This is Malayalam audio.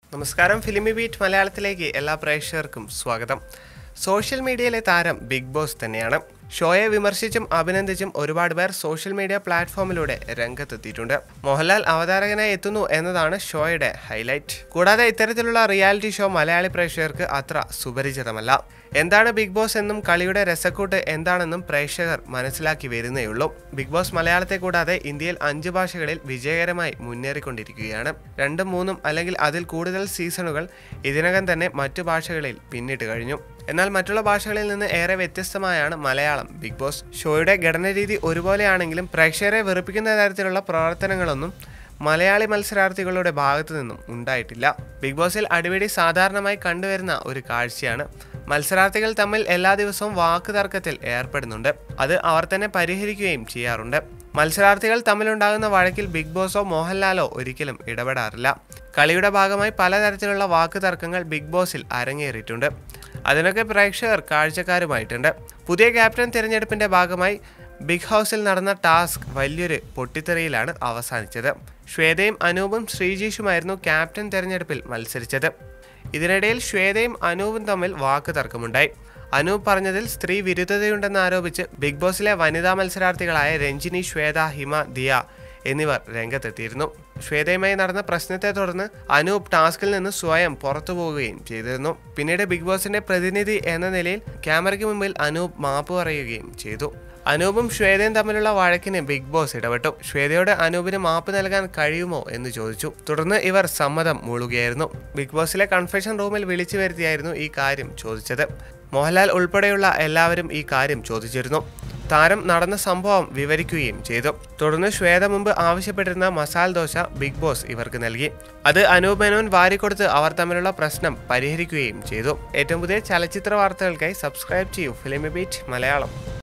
നമസ്കാരം ഫിലിമി ബീറ്റ് മലയാളത്തിലേക്ക് എല്ലാ പ്രേക്ഷകർക്കും സ്വാഗതം സോഷ്യൽ മീഡിയയിലെ താരം ബിഗ് ബോസ് തന്നെയാണ് ഷോയെ വിമർശിച്ചും അഭിനന്ദിച്ചും ഒരുപാട് പേർ സോഷ്യൽ മീഡിയ പ്ലാറ്റ്ഫോമിലൂടെ രംഗത്തെത്തിയിട്ടുണ്ട് മോഹൻലാൽ അവതാരകനായി എത്തുന്നു എന്നതാണ് ഷോയുടെ ഹൈലൈറ്റ് കൂടാതെ ഇത്തരത്തിലുള്ള റിയാലിറ്റി ഷോ മലയാളി പ്രേക്ഷകർക്ക് അത്ര സുപരിചിതമല്ല എന്താണ് ബിഗ് ബോസ് എന്നും കളിയുടെ രസക്കൂട്ട് എന്താണെന്നും പ്രേക്ഷകർ മനസ്സിലാക്കി വരുന്നേയുള്ളൂ ബിഗ് ബോസ് മലയാളത്തെ കൂടാതെ ഇന്ത്യയിൽ അഞ്ച് ഭാഷകളിൽ വിജയകരമായി മുന്നേറിക്കൊണ്ടിരിക്കുകയാണ് രണ്ടും മൂന്നും അല്ലെങ്കിൽ അതിൽ കൂടുതൽ സീസണുകൾ ഇതിനകം തന്നെ മറ്റു ഭാഷകളിൽ പിന്നിട്ട് കഴിഞ്ഞു എന്നാൽ മറ്റുള്ള ഭാഷകളിൽ നിന്ന് ഏറെ വ്യത്യസ്തമായാണ് മലയാളം ബിഗ് ബോസ് ഷോയുടെ ഘടനരീതി ഒരുപോലെയാണെങ്കിലും പ്രേക്ഷകരെ വെറുപ്പിക്കുന്ന തരത്തിലുള്ള പ്രവർത്തനങ്ങളൊന്നും മലയാളി മത്സരാർത്ഥികളുടെ ഭാഗത്തു നിന്നും ഉണ്ടായിട്ടില്ല ബിഗ് ബോസിൽ അടിപിടി സാധാരണമായി കണ്ടുവരുന്ന ഒരു കാഴ്ചയാണ് മത്സരാർത്ഥികൾ തമ്മിൽ എല്ലാ ദിവസവും വാക്ക് തർക്കത്തിൽ ഏർപ്പെടുന്നുണ്ട് അത് അവർ തന്നെ പരിഹരിക്കുകയും ചെയ്യാറുണ്ട് മത്സരാർത്ഥികൾ തമ്മിലുണ്ടാകുന്ന വഴക്കിൽ ബിഗ് ബോസോ മോഹൻലാലോ ഒരിക്കലും ഇടപെടാറില്ല കളിയുടെ ഭാഗമായി പലതരത്തിലുള്ള വാക്ക് തർക്കങ്ങൾ ബിഗ് ബോസിൽ അരങ്ങേറിയിട്ടുണ്ട് അതിനൊക്കെ പ്രേക്ഷകർ കാഴ്ചക്കാരുമായിട്ടുണ്ട് പുതിയ ക്യാപ്റ്റൻ തിരഞ്ഞെടുപ്പിന്റെ ഭാഗമായി ബിഗ് ഹൗസിൽ നടന്ന ടാസ്ക് വലിയൊരു പൊട്ടിത്തെറിയിലാണ് അവസാനിച്ചത് ശ്വേതയും അനൂപും ശ്രീജീഷുമായിരുന്നു ക്യാപ്റ്റൻ തെരഞ്ഞെടുപ്പിൽ മത്സരിച്ചത് ഇതിനിടയിൽ ശ്വേതയും അനൂപും തമ്മിൽ വാക്ക് തർക്കമുണ്ടായി അനൂപ് പറഞ്ഞതിൽ സ്ത്രീ വിരുദ്ധതയുണ്ടെന്ന് ആരോപിച്ച് ബിഗ് ബോസിലെ വനിതാ മത്സരാർത്ഥികളായ രഞ്ജിനി ശ്വേത ഹിമ ദിയ എന്നിവർ രംഗത്തെത്തിയിരുന്നു ശ്വേതയുമായി നടന്ന പ്രശ്നത്തെ തുടർന്ന് അനൂപ് ടാസ്കിൽ നിന്ന് സ്വയം പുറത്തു പോവുകയും ചെയ്തിരുന്നു പിന്നീട് ബിഗ് ബോസിന്റെ പ്രതിനിധി എന്ന നിലയിൽ ക്യാമറയ്ക്ക് മുമ്പിൽ അനൂപ് മാപ്പ് പറയുകയും ചെയ്തു അനൂപും ശ്വേതയും തമ്മിലുള്ള വഴക്കിന് ബിഗ് ബോസ് ഇടപെട്ടു ശ്വേതയോട് അനൂപിന് മാപ്പ് നൽകാൻ കഴിയുമോ എന്ന് ചോദിച്ചു തുടർന്ന് ഇവർ സമ്മതം മൂളുകയായിരുന്നു ബിഗ് ബോസിലെ കൺഫെഷൻ റൂമിൽ വിളിച്ചു വരുത്തിയായിരുന്നു ഈ കാര്യം ചോദിച്ചത് മോഹൻലാൽ ഉൾപ്പെടെയുള്ള എല്ലാവരും ഈ കാര്യം ചോദിച്ചിരുന്നു താരം നടന്ന സംഭവം വിവരിക്കുകയും ചെയ്തു തുടർന്ന് ശ്വേത മുമ്പ് ആവശ്യപ്പെട്ടിരുന്ന മസാല ദോശ ബിഗ് ബോസ് ഇവർക്ക് നൽകി അത് അനൂപ് മേനോൻ വാരിക്കൊടുത്ത് അവർ തമ്മിലുള്ള പ്രശ്നം പരിഹരിക്കുകയും ചെയ്തു ഏറ്റവും പുതിയ ചലച്ചിത്ര വാർത്തകൾക്കായി സബ്സ്ക്രൈബ് ചെയ്യൂ ഫിലിമി ബീറ്റ് മലയാളം